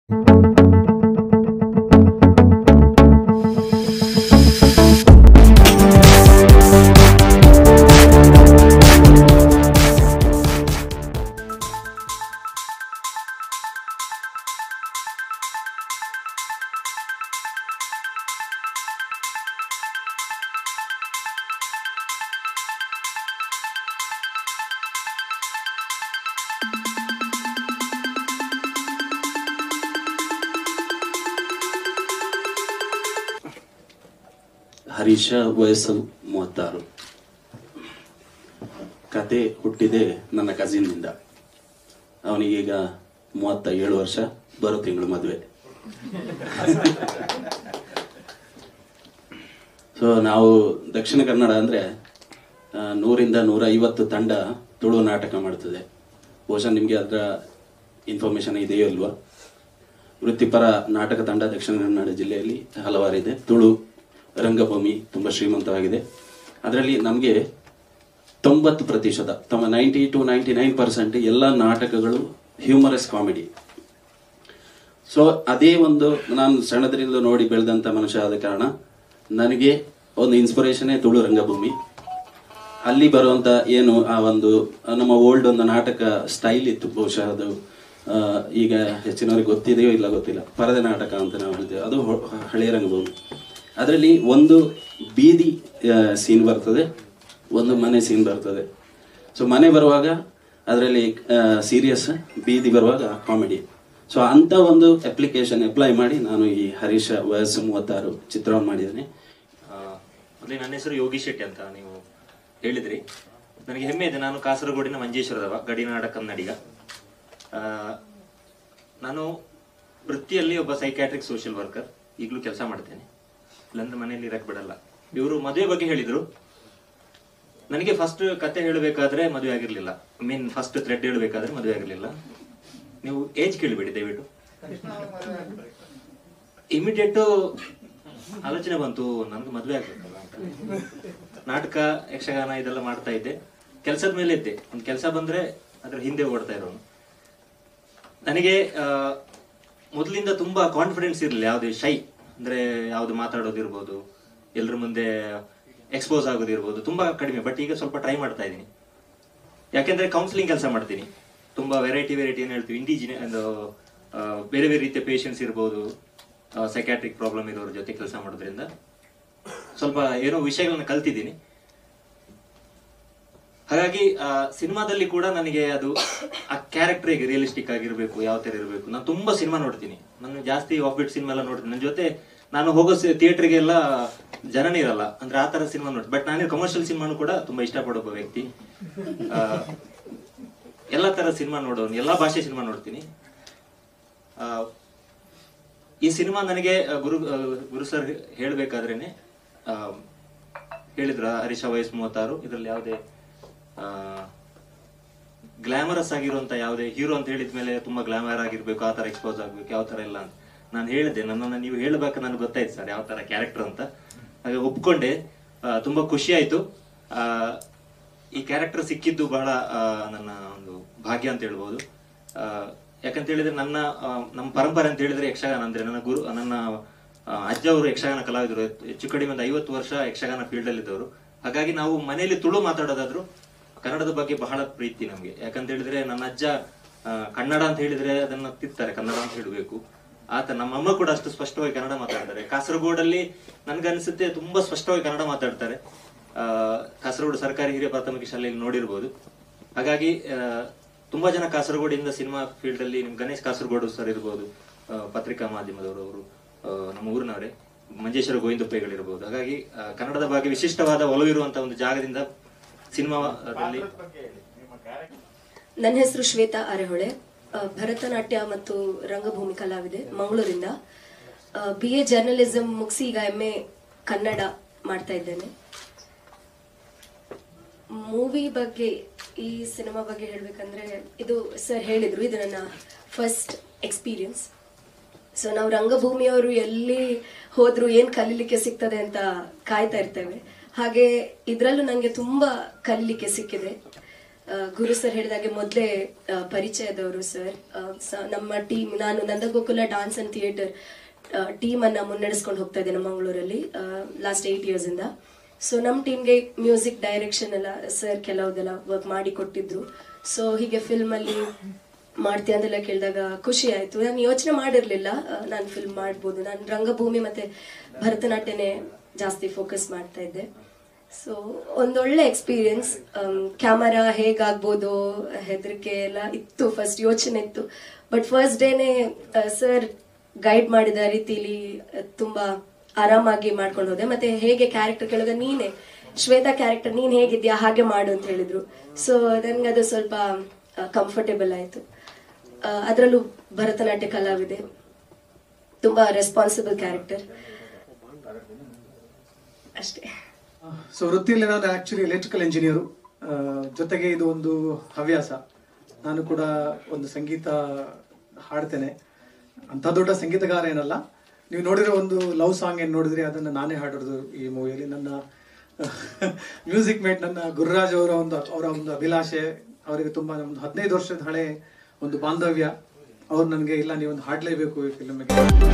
ಹರೀಶ ವಯಸ್ಸು ಮೂವತ್ತಾರು ಕತೆ ಹುಟ್ಟಿದೆ ನನ್ನ ಕಸಿನ್ನಿಂದ ಅವನಿಗೀಗ ಮೂವತ್ತ ಏಳು ವರ್ಷ ಬರೋ ತಿಂಗಳು ಮದುವೆ ಸೊ ನಾವು ದಕ್ಷಿಣ ಕನ್ನಡ ಅಂದ್ರೆ ಆ, ನೂರಿಂದ ನೂರ ಐವತ್ತು ತಂಡ ತುಳು ನಾಟಕ ಮಾಡ್ತದೆ ಬಹುಶಃ ನಿಮಗೆ ಅದರ ಇನ್ಫಾರ್ಮೇಶನ್ ಇದೆಯೋ ಇಲ್ವಾ ವೃತ್ತಿಪರ ನಾಟಕ ತಂಡ ದಕ್ಷಿಣ ಕನ್ನಡ ಜಿಲ್ಲೆಯಲ್ಲಿ ಹಲವಾರಿದೆ ತುಳು ರಂಗಭೂಮಿ ತುಂಬಾ ಶ್ರೀಮಂತವಾಗಿದೆ ಅದರಲ್ಲಿ ನಮಗೆ ತೊಂಬತ್ತು ಪ್ರತಿಶತ ತಮ್ಮ ninety two ninety nine percent ಎಲ್ಲ ನಾಟಕಗಳು ಹ್ಯೂಮರಸ್ ಕಾಮಿಡಿ ಸೊ ಅದೇ ಒಂದು ನಾನು ಸಣ್ಣದರಿಂದ ನೋಡಿ ಬೆಳೆದಂತ ಮನುಷ್ಯ ಆದ ಕಾರಣ ನನಗೆ ಒಂದು ಇನ್ಸ್ಪಿರೇಷನ್ ತುಳು ರಂಗಭೂಮಿ ಅಲ್ಲಿ ಬರುವಂತ ಏನು ಆ ಒಂದು ನಮ್ಮ ಓಲ್ಡ್ ಒಂದು ನಾಟಕ ಸ್ಟೈಲ್ ಇತ್ತು ಬಹುಶಃ ಅದು ಆ, ಈಗ ಹೆಚ್ಚಿನವರಿಗೆ ಗೊತ್ತಿದೆಯೋ ಇಲ್ಲ ಗೊತ್ತಿಲ್ಲ ಪರದೆ ನಾಟಕ ಅಂತ ನಾವು ಹೇಳ್ತೇವೆ ಅದು ಹೊ- ಹಳೆಯ ರಂಗಭೂಮಿ ಅದರಲ್ಲಿ ಒಂದು ಬೀದಿ ಸೀನ್ ಬರ್ತದೆ ಒಂದು ಮನೆ ಸೀನ್ ಬರ್ತದೆ ಸೊ ಮನೆ ಬರುವಾಗ ಅದರಲ್ಲಿ ಸೀರಿಯಸ್ ಬೀದಿ ಬರುವಾಗ ಕಾಮಿಡಿ ಸೊ ಅಂತ ಒಂದು ಅಪ್ಲಿಕೇಶನ್ ಅಪ್ಲೈ ಮಾಡಿ ನಾನು ಈ ಹರೀಶ ವಯಸ್ಸು ಮೂವತ್ತಾರು ಚಿತ್ರವನ್ನು ಮಾಡಿದ್ದೇನೆ ಆ, ಮೊದಲೇ ನನ್ನ ಹೆಸರು ಯೋಗಿ ಶೆಟ್ಟಿ ಅಂತ ನೀವು ಹೇಳಿದ್ರಿ ನನಗೆ ಹೆಮ್ಮೆ ಇದೆ ನಾನು ಕಾಸರಗೋಡಿನ ಮಂಜೇಶ್ವರದವ ಗಡಿನಾಡ ಕನ್ನಡಿಗ ಆ, ನಾನು ವೃತ್ತಿಯಲ್ಲಿ ಒಬ್ಬ ಸೈಕ್ಯಾಟ್ರಿಕ್ ಸೋಷಿಯಲ್ ವರ್ಕರ್ ಈಗಲೂ ಕೆಲಸ ಮಾಡ್ತೇನೆ ಇಲ್ಲಾಂದ್ರೆ ಮನೆಯಲ್ಲಿ ಇರಕ್ ಬಿಡಲ್ಲ ಇವರು ಮದುವೆ ಬಗ್ಗೆ ಹೇಳಿದ್ರು ನನಗೆ ಫಸ್ಟ್ ಕತೆ ಹೇಳಬೇಕಾದ್ರೆ ಮದುವೆ ಆಗಿರ್ಲಿಲ್ಲ ಮೀನ್ ಫಸ್ಟ್ ಥ್ರೆಡ್ ಹೇಳಬೇಕಾದ್ರೆ ಮದುವೆ ಆಗಿರ್ಲಿಲ್ಲ ನೀವು ಏಜ್ ಕೇಳಿಬೇಡಿ ದಯವಿಟ್ಟು ಇಮಿಡಿಯೇಟ್ ಆಲೋಚನೆ ಬಂತು ನನಗೆ ಮದುವೆ ಆಗ್ಬೇಕಲ್ಲ ಅಂತ ನಾಟಕ ಯಕ್ಷಗಾನ ಇದೆಲ್ಲ ಮಾಡ್ತಾ ಇದ್ದೆ ಕೆಲಸದ ಮೇಲೆ ಇದ್ದೆ ಒಂದು ಕೆಲಸ ಬಂದ್ರೆ ಅದ್ರ ಹಿಂದೆ ಓಡ್ತಾ ಇರೋನು ನನಗೆ ಆ, ಮೊದಲಿಂದ ತುಂಬಾ ಕಾನ್ಫಿಡೆನ್ಸ್ ಇರಲಿಲ್ಲ ಯಾವ್ದು ಶೈ ಅಂದ್ರೆ ಯಾವ್ದು ಮಾತಾಡೋದಿರ್ಬೋದು ಎಲ್ರ ಮುಂದೆ ಎಕ್ಸ್ಪೋಸ್ ಆಗೋದಿರ್ಬೋದು ತುಂಬಾ ಕಡಿಮೆ ಬಟ್ ಈಗ ಸ್ವಲ್ಪ ಟ್ರೈ ಮಾಡ್ತಾ ಇದ್ದೀನಿ ಯಾಕೆಂದ್ರೆ ಕೌನ್ಸಿಲಿಂಗ್ ಕೆಲಸ ಮಾಡ್ತೀನಿ ತುಂಬಾ ವೆರೈಟಿ ವೆರೈಟಿ ಏನ್ ಹೇಳ್ತೀವಿ ಇಂಡಿಜಿನ ಒಂದು ಆ, ಬೇರೆ ಬೇರೆ ರೀತಿಯ ಪೇಷಂಟ್ಸ್ ಇರ್ಬೋದು ಸೈಕ್ಯಾಟ್ರಿಕ್ ಪ್ರಾಬ್ಲಮ್ ಇರೋರ ಜೊತೆ ಕೆಲಸ ಮಾಡೋದ್ರಿಂದ ಸ್ವಲ್ಪ ಏನೋ ವಿಷಯಗಳನ್ನ ಕಲ್ತಿದ್ದೀನಿ ಹಾಗಾಗಿ ಆ, ಸಿನಿಮಾದಲ್ಲಿ ಕೂಡ ನನಗೆ ಅದು ಆ ಕ್ಯಾರೆಕ್ಟರ್ ಹೇಗೆ ರಿಯಲಿಸ್ಟಿಕ್ ಆಗಿರ್ಬೇಕು ಯಾವ ತರ ಇರಬೇಕು ನಾನು ತುಂಬಾ ಸಿನಿಮಾ ನೋಡ್ತೀನಿ ನಾನು ಜಾಸ್ತಿ ಆಫ್ ಬಿಟ್ ಸಿನಿಮಾ ಎಲ್ಲ ನೋಡ್ತೀನಿ ನನ್ನ ಜೊತೆ ನಾನು ಹೋಗೋ ಥಿಯೇಟರ್ಗೆಲ್ಲ ಜನನೇ ಇರಲ್ಲ ಅಂದ್ರೆ ಆ ತರ ಸಿನಿಮಾ ನೋಡ್ತೀನಿ ಬಟ್ ನಾನು ಕಮರ್ಷಿಯಲ್ ಸಿನಿಮಾನು ಕೂಡ ತುಂಬಾ ಇಷ್ಟಪಡೋ ಒಬ್ಬ ವ್ಯಕ್ತಿ ಆ, ಎಲ್ಲಾ ತರ ಸಿನಿಮಾ ನೋಡೋನು ಎಲ್ಲಾ ಭಾಷೆ ಸಿನಿಮಾ ನೋಡ್ತೀನಿ ಆ, ಈ ಸಿನಿಮಾ ನನಗೆ ಆ, ಗುರು ಆ, ಗುರು ಸರ್ ಹೇಳ್ಬೇಕಾದ್ರೇನೆ ಆ, ಹೇಳಿದ್ರ ಹರೀಶ ವಯಸ್ ಮೂವತ್ತಾರು ಇದರಲ್ಲಿ ಯಾವುದೇ ಗ್ಲಾಮರಸ್ ಆಗಿರುವಂತ ಯಾವುದೇ ಹೀರೋ ಅಂತ ಹೇಳಿದ್ಮೇಲೆ ತುಂಬಾ ಗ್ಲಾಮರ್ ಆಗಿರ್ಬೇಕು ಆ ತರ ಎಕ್ಸ್ಪೋಸ್ ಆಗ್ಬೇಕು ಯಾವ ತರ ಇಲ್ಲ ಅಂತ ನಾನು ಹೇಳಿದೆ ನನ್ನನ್ನ ನೀವು ಹೇಳ್ಬೇಕು ನನಗೆ ಗೊತ್ತಾಯ್ತು ಸರ್ ಯಾವ ತರ ಕ್ಯಾರೆಕ್ಟರ್ ಅಂತ ಹಾಗೆ ಒಪ್ಕೊಂಡೆ ಆ, ತುಂಬಾ ಖುಷಿ ಆಯ್ತು ಆ, ಈ ಕ್ಯಾರೆಕ್ಟರ್ ಸಿಕ್ಕಿದ್ದು ಬಹಳ ಆ, ನನ್ನ ಒಂದು ಭಾಗ್ಯ ಅಂತ ಹೇಳ್ಬೋದು ಆ, ಯಾಕಂತ ಹೇಳಿದ್ರೆ ನನ್ನ ಆ, ನಮ್ಮ ಪರಂಪರೆ ಅಂತ ಹೇಳಿದ್ರೆ ಯಕ್ಷಗಾನ ಅಂದ್ರೆ ನನ್ನ ಗುರು ನನ್ನ ಆ, ಅಜ್ಜ ಅವರು ಯಕ್ಷಗಾನ ಕಲಾವಿದರು ಹೆಚ್ಚು ಕಡಿಮೆ ಒಂದು ಐವತ್ತು ವರ್ಷ ಯಕ್ಷಗಾನ ಫೀಲ್ಡ್ ಅಲ್ಲಿ ಇದ್ದವರು ಹಾಗಾಗಿ ನಾವು ಮನೆಯಲ್ಲಿ ತುಳು ಮಾತಾಡೋದಾದ್ರು ಕನ್ನಡದ ಬಗ್ಗೆ ಬಹಳ ಪ್ರೀತಿ ನಮ್ಗೆ ಯಾಕಂತ ಹೇಳಿದ್ರೆ ನನ್ನ ಅಜ್ಜ ಆ, ಕನ್ನಡ ಅಂತ ಹೇಳಿದ್ರೆ ಅದನ್ನ ತಿತ್ತಾರೆ ಕನ್ನಡ ಅಂತ ಹೇಳಬೇಕು ಆತ ನಮ್ಮ ಅಮ್ಮ ಕೂಡ ಅಷ್ಟು ಸ್ಪಷ್ಟವಾಗಿ ಕನ್ನಡ ಮಾತಾಡ್ತಾರೆ ಕಾಸರಗೋಡಲ್ಲಿ ನನ್ಗನ್ಸುತ್ತೆ ತುಂಬಾ ಸ್ಪಷ್ಟವಾಗಿ ಕನ್ನಡ ಮಾತಾಡ್ತಾರೆ ಆ, ಕಾಸರಗೋಡು ಸರ್ಕಾರಿ ಹಿರಿಯ ಪ್ರಾಥಮಿಕ ಶಾಲೆಯಲ್ಲಿ ನೋಡಿರ್ಬೋದು ಹಾಗಾಗಿ ಆ, ತುಂಬಾ ಜನ ಕಾಸರಗೋಡಿಂದ ಸಿನಿಮಾ ಫೀಲ್ಡ್ ಅಲ್ಲಿ ನಿಮ್ ಗಣೇಶ್ ಕಾಸರಗೋಡು ಸರ್ ಇರ್ಬೋದು ಆ, ಪತ್ರಿಕಾ ಮಾಧ್ಯಮದವರು ಅವರು ಆ, ನಮ್ಮ ಊರಿನವರೇ ಮಂಜೇಶ್ವರ ಗೋವಿಂದಪ್ಪಗಳಿರ್ಬೋದು ಹಾಗಾಗಿ ಆ, ಕನ್ನಡದ ಬಗ್ಗೆ ವಿಶಿಷ್ಟವಾದ ಒಲವಿರುವಂತಹ ಒಂದು ಜಾಗದಿಂದ ಸಿನಿಮಾದಲ್ಲಿ ನನ್ನ ಹೆಸರು ಶ್ವೇತಾ ಅರೆಹೊಳೆ ಆ, ಭರತನಾಟ್ಯ ಮತ್ತು ರಂಗಭೂಮಿ ಕಲಾವಿದೆ ಮಂಗಳೂರಿಂದ ಬಿ ಎ ಜರ್ನಲಿಸಂ ಮುಗಿಸಿ ಈಗ ಎಂ ಎ ಕನ್ನಡ ಮಾಡ್ತಾ ಇದ್ದೇನೆ ಮೂವಿ ಬಗ್ಗೆ ಈ ಸಿನಿಮಾ ಬಗ್ಗೆ ಹೇಳ್ಬೇಕಂದ್ರೆ ಇದು ಸರ್ ಹೇಳಿದ್ರು ಇದು ನನ್ನ ಫಸ್ಟ್ ಎಕ್ಸ್ಪೀರಿಯನ್ಸ್ ಸೊ ನಾವು ರಂಗಭೂಮಿಯವರು ಎಲ್ಲಿ ಹೋದ್ರು ಏನ್ ಕಲೀಲಿಕ್ಕೆ ಸಿಗ್ತದೆ ಅಂತ ಕಾಯ್ತಾ ಇರ್ತೇವೆ ಹಾಗೆ ಇದ್ರಲ್ಲೂ ನಂಗೆ ತುಂಬಾ ಕಲೀಲಿಕ್ಕೆ ಸಿಕ್ಕಿದೆ ಆ, ಗುರು ಸರ್ ಹೇಳಿದಾಗೆ ಮೊದಲೇ ಪರಿಚಯದವರು ಸರ್ ಆ, ಸ- ನಮ್ಮ ಟೀಮ್ ನಾನು Nandagokula dance and theatre team ಅನ್ನ ಮುನ್ನಡೆಸ್ಕೊಂಡು ಹೋಗ್ತಾ ಇದ್ದೇನೆ ಮಂಗಳೂರಲ್ಲಿ ಲಾಸ್ಟ್ ಏಟ್ ಇಯರ್ಸ್ ಇಂದ ಸೊ ನಮ್ಮ ಟೀಮ್ಗೆ ಮ್ಯೂಸಿಕ್ ಡೈರೆಕ್ಷನ್ ಎಲ್ಲ ಸರ್ ಕೆಲವುದೆಲ್ಲ ವರ್ಕ್ ಮಾಡಿ ಕೊಟ್ಟಿದ್ರು ಸೊ ಹೀಗೆ ಫಿಲ್ಮ್ ಅಲ್ಲಿ ಮಾಡ್ತೀಯ ಅಂತೆಲ್ಲ ಕೇಳಿದಾಗ ಖುಷಿ ಆಯ್ತು ನಾನು ಯೋಚನೆ ಮಾಡಿರ್ಲಿಲ್ಲ ನಾನು ಫಿಲ್ಮ್ ಮಾಡ್ಬೋದು ನಾನು ರಂಗಭೂಮಿ ಮತ್ತೆ ಭರತನಾಟ್ಯನೇ ಜಾಸ್ತಿ ಫೋಕಸ್ ಮಾಡ್ತಾ ಇದ್ದೆ ಸೊ ಒಂದೊಳ್ಳೆ ಎಕ್ಸ್ಪೀರಿಯನ್ಸ್ ಕ್ಯಾಮರಾ ಹೇಗಾಗ್ಬೋದು ಹೆದರಿಕೆ ಎಲ್ಲ ಇತ್ತು ಫಸ್ಟ್ ಯೋಚನೆ ಇತ್ತು ಬಟ್ ಫಸ್ಟ್ ಡೇನೆ ಸರ್ ಗೈಡ್ ಮಾಡಿದ ರೀತಿಲಿ ಆ, ತುಂಬಾ ಆರಾಮಾಗಿ ಮಾಡ್ಕೊಂಡು ಹೋದೆ ಮತ್ತೆ ಹೇಗೆ ಕ್ಯಾರೆಕ್ಟರ್ ಕೇಳಿದ ನೀನೆ ಶ್ವೇತಾ ಕ್ಯಾರೆಕ್ಟರ್ ನೀನ್ ಹೇಗಿದ್ಯಾ ಹಾಗೆ ಮಾಡು ಅಂತ ಹೇಳಿದ್ರು ಸೊ ನನ್ಗೆ ಅದು ಸ್ವಲ್ಪ ಕಂಫರ್ಟೇಬಲ್ ಆಯ್ತು ಅದರಲ್ಲೂ ಭರತನಾಟ್ಯ ಕಲಾವಿದೆ ತುಂಬಾ ರೆಸ್ಪಾನ್ಸಿಬಲ್ ಕ್ಯಾರೆಕ್ಟರ್ ಅಷ್ಟೇ ಸೊ ವೃತ್ತಿಯಲ್ಲಿ ನಾನು ಆಕ್ಚುಲಿ ಎಲೆಕ್ಟ್ರಿಕಲ್ ಇಂಜಿನಿಯರು ಜೊತೆಗೆ ಇದು ಒಂದು ಹವ್ಯಾಸ ನಾನು ಕೂಡ ಒಂದು ಸಂಗೀತ ಹಾಡ್ತೇನೆ ಅಂಥ ದೊಡ್ಡ ಸಂಗೀತಗಾರ ಏನಲ್ಲ ನೀವು ನೋಡಿರೋ ಒಂದು ಲವ್ ಸಾಂಗ್ ಏನು ನೋಡಿದ್ರಿ ಅದನ್ನು ನಾನೇ ಹಾಡಿರೋದು ಈ ಮೂವಿಯಲ್ಲಿ ನನ್ನ ಮ್ಯೂಸಿಕ್ ಮೇಟ್ ನನ್ನ ಗುರುರಾಜ್ ಅವರ ಒಂದು ಅವರ ಒಂದು ಅಭಿಲಾಷೆ ಅವರಿಗೆ ತುಂಬಾ ಒಂದು ಹದಿನೈದು ವರ್ಷದ ಹಳೆ ಒಂದು ಬಾಂಧವ್ಯ ಅವ್ರು ನನಗೆ ಇಲ್ಲ ನೀವೊಂದು ಹಾಡಲೇಬೇಕು ಈ ಫಿಲ್ಮ್ಗೆ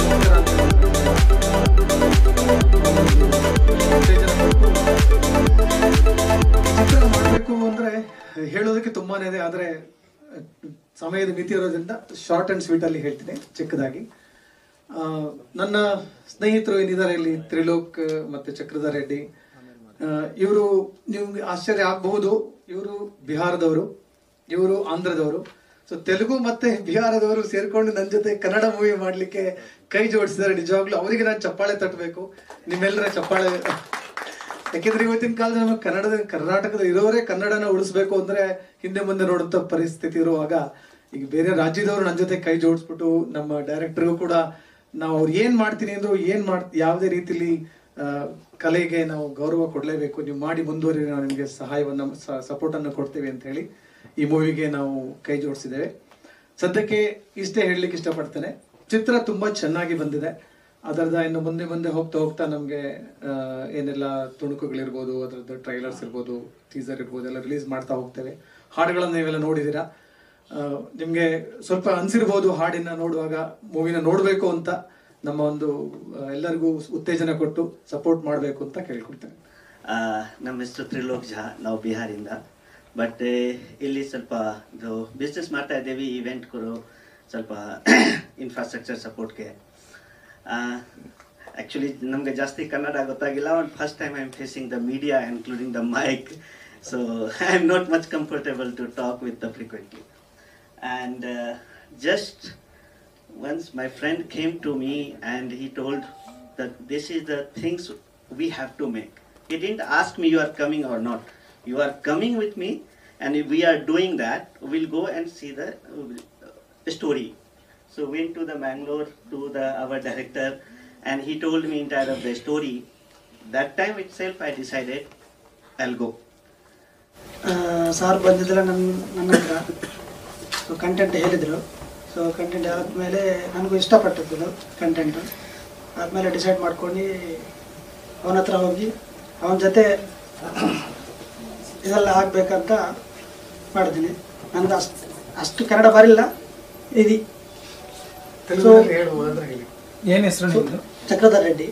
ಚಿತ್ರ ಮಾಡಬೇಕು ಅಂದ್ರೆ ಹೇಳೋದಕ್ಕೆ ತುಂಬಾನೇ ಇದೆ ಆದ್ರೆ ಸಮಯದ ಮಿತಿ ಇರೋದ್ರಿಂದ ಶಾರ್ಟ್ ಅಂಡ್ ಸ್ವೀಟ್ ಅಲ್ಲಿ ಹೇಳ್ತೀನಿ ಚಿಕ್ಕದಾಗಿ ಆ, ನನ್ನ ಸ್ನೇಹಿತರು ಏನಿದ್ದಾರೆ ಇಲ್ಲಿ ತ್ರಿಲೋಕ್ ಮತ್ತೆ ಚಕ್ರಧರ್ ರೆಡ್ಡಿ ಇವರು ನಿಮ್ಗೆ ಆಶ್ಚರ್ಯ ಆಗಬಹುದು ಇವರು ಬಿಹಾರದವರು ಇವರು ಆಂಧ್ರದವರು ಸೊ ತೆಲುಗು ಮತ್ತೆ ಬಿಹಾರದವರು ಸೇರ್ಕೊಂಡು ನನ್ನ ಜೊತೆ ಕನ್ನಡ ಮೂವಿ ಮಾಡ್ಲಿಕ್ಕೆ ಕೈ ಜೋಡಿಸಿದ್ದಾರೆ ನಿಜವಾಗ್ಲೂ ಅವರಿಗೆ ನಾನು ಚಪ್ಪಾಳೆ ತಟ್ಟಬೇಕು ನಿಮ್ಮೆಲ್ಲರ ಚಪ್ಪಾಳೆ ಯಾಕೆಂದ್ರೆ ಇವತ್ತಿನ ಕಾಲದಲ್ಲಿ ನಮ್ಮ ಕನ್ನಡದ ಕರ್ನಾಟಕದ ಇರೋರೇ ಕನ್ನಡನ ಉಳಿಸ್ಬೇಕು ಅಂದ್ರೆ ಹಿಂದೆ ಮುಂದೆ ನೋಡುವಂತ ಪರಿಸ್ಥಿತಿ ಇರುವಾಗ ಈಗ ಬೇರೆ ರಾಜ್ಯದವರು ನನ್ನ ಜೊತೆ ಕೈ ಜೋಡಿಸ್ಬಿಟ್ಟು ನಮ್ಮ ಡೈರೆಕ್ಟರ್ಗೂ ಕೂಡ ನಾವು ಅವ್ರು ಏನ್ ಮಾಡ್ತೀನಿ ಅಂದ್ರು ಏನ್ ಮಾಡ್ ಯಾವುದೇ ರೀತಿಲಿ ಆ, ಕಲೆಗೆ ನಾವು ಗೌರವ ಕೊಡ್ಲೇಬೇಕು ನೀವು ಮಾಡಿ ಮುಂದುವರಿ ನಾವು ನಿಮಗೆ ಸಹಾಯವನ್ನ ಸಪೋರ್ಟ್ ಅನ್ನು ಕೊಡ್ತೇವೆ ಅಂತ ಹೇಳಿ ಈ ಮೂವಿಗೆ ನಾವು ಕೈ ಜೋಡಿಸಿದ್ದೇವೆ ಸದ್ಯಕ್ಕೆ ಇಷ್ಟೇ ಹೇಳಲಿಕ್ಕೆ ಇಷ್ಟಪಡ್ತೇನೆ ಚಿತ್ರ ತುಂಬಾ ಚೆನ್ನಾಗಿ ಬಂದಿದೆ ಅದರದ ಇನ್ನು ಮುಂದೆ ಮುಂದೆ ಹೋಗ್ತಾ ಹೋಗ್ತಾ ನಮಗೆ ಏನೆಲ್ಲ ತುಣುಕುಗಳಿರ್ಬೋದು ಅದರದ್ದು ಟ್ರೈಲರ್ಸ್ ಇರ್ಬೋದು ಟೀಸರ್ ಇರ್ಬೋದು ಎಲ್ಲ ರಿಲೀಸ್ ಮಾಡ್ತಾ ಹೋಗ್ತೇವೆ ಹಾಡುಗಳನ್ನ ನೀವೆಲ್ಲ ನೋಡಿದ್ದೀರಾ ಆ, ನಿಮ್ಗೆ ಸ್ವಲ್ಪ ಅನ್ಸಿರ್ಬೋದು ಹಾಡಿನ ನೋಡುವಾಗ ಮೂವಿನ ನೋಡ್ಬೇಕು ಅಂತ ನಮ್ಮ ಒಂದು ಆ, ಎಲ್ಲರಿಗೂ ಉತ್ತೇಜನ ಕೊಟ್ಟು ಸಪೋರ್ಟ್ ಮಾಡಬೇಕು ಅಂತ ಕೇಳ್ಕೊಡ್ತೇನೆ ಆ, ನಮ್ಮ ಹೆಸರು ತ್ರಿಲೋಕ್ ಝಾ ನಾವು ಬಿಹಾರಿಂದ ಬಟ್ ಇಲ್ಲಿ ಸ್ವಲ್ಪ ಇದು ಬಿಸ್ನೆಸ್ ಮಾಡ್ತಾ ಇದ್ದೇವೆ ಇವೆಂಟ್ಗಳು ಸ್ವಲ್ಪ ಇನ್ಫ್ರಾಸ್ಟ್ರಕ್ಚರ್ ಸಪೋರ್ಟ್ಗೆ ಆ್ಯಕ್ಚುಲಿ ನಮಗೆ ಜಾಸ್ತಿ ಕನ್ನಡ ಗೊತ್ತಾಗಿಲ್ಲ ಒಂದು first time I am facing the media including the mic so I am not much comfortable to talk with the frequently and just once my friend came to me and he told that this is the things we have to make. He didn't ask me you are coming or not. You are coming with me and if we are doing that, we'll go and see the uh, story. So went to the Bangalore to the our director and he told me entire of the story. That time itself I decided I'll go. Sir ಬಂದಿದ್ದಿಲ್ಲ ನನ್ನ ನನ್ನ ಹತ್ರ so content ಹೇಳಿದರು so content ಆದಮೇಲೆ ನನಗೂ ಇಷ್ಟಪಟ್ಟಿದ್ದು content ಆದಮೇಲೆ decide ಮಾಡ್ಕೊಂಡು ಅವನ ಹತ್ರ ಹೋಗಿ ಅವನ ಜೊತೆ ಇದೆಲ್ಲ ಆಗಬೇಕಂತ ಮಾಡಿದ್ದೀನಿ ನನಗೆ ಅಷ್ಟು ಅಷ್ಟು ಕನ್ನಡ ಬರಿಲ್ಲ ఇది ತೆಲುಗಿನಲ್ಲಿ ಹೇಳುವ ಅಂದ್ರೆ ಹೇಳಿ ఏం ಹೆಸರು ನಿಮ್ದು Chakradhar Reddy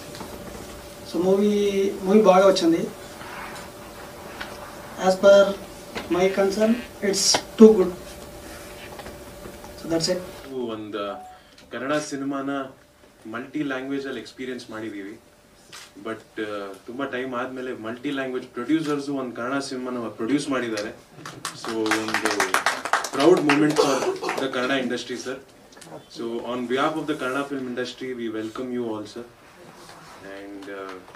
so movie movie బాగా వచ్చింది as per my concern it's too good so that's it ಒಂದು ಕನ್ನಡ ಸಿನಿಮಾನ ಮಲ್ಟಿ ಲ್ಯಾಂಗ್ವೇಜ್ ಅಲ್ಲಿ ಎಕ್ಸ್ಪೀರಿಯನ್ಸ್ ಮಾಡಿದೀವಿ ಬಟ್ ತುಂಬಾ ಟೈಮ್ ಆದ್ಮೇಲೆ ಮಲ್ಟಿ ಲ್ಯಾಂಗ್ವೇಜ್ ಪ್ರೊಡ್ಯೂಸರ್ಸ್ ಒಂದು ಕನ್ನಡ ಸಿನಿಮಾನ ಪ್ರೊಡ್ಯೂಸ್ ಮಾಡಿದ್ದಾರೆ ಸೊ ಒಂದು proud moment for the Kannada industry sir so on behalf of the Kannada film industry we welcome you all sir and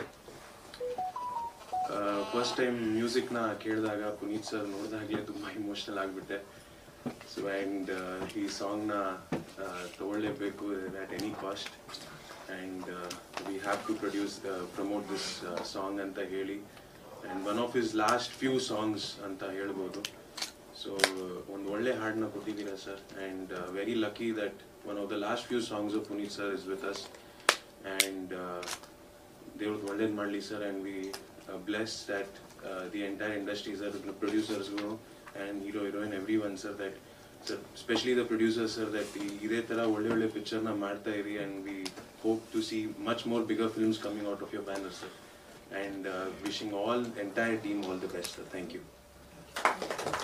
first time ಮ್ಯೂಸಿಕ್ನ ಕೇಳಿದಾಗ ಪುನೀತ್ ಸರ್ ನೋಡಿದಾಗಲೇ ತುಂಬ ಇಮೋಷನಲ್ ಆಗಿಬಿಟ್ಟೆ ಸೊ ಆ್ಯಂಡ್ ಈ ಸಾಂಗ್ನ ತಗೊಳ್ಳೇಬೇಕು at any cost and we have to produce promote this song ಅಂತ ಹೇಳಿ and one of his last few songs ಅಂತ ಹೇಳ್ಬೋದು ಸೊ ಒಂದು ಒಳ್ಳೆ ಹಾಡನ್ನ ಕೊಟ್ಟಿದ್ದೀರಾ sir and very lucky that one of the last few songs of Puneeth sir is with us and ದೇವ್ರದ್ದು ಒಳ್ಳೇದು ಮಾಡಲಿ sir and we bless that the entire industry sir ಪ್ರೊಡ್ಯೂಸರ್ಸ್ಗಳು and hero heroine everyone sir that sir especially the producers sir that ಈ ಇದೇ ತರ ಒಳ್ಳೆ ಒಳ್ಳೆ picture ನ ಮಾಡ್ತಾ ಇರಿ and we hope to see much more bigger films coming out of your banner sir and uh, wishing all entire team all the best sir thank you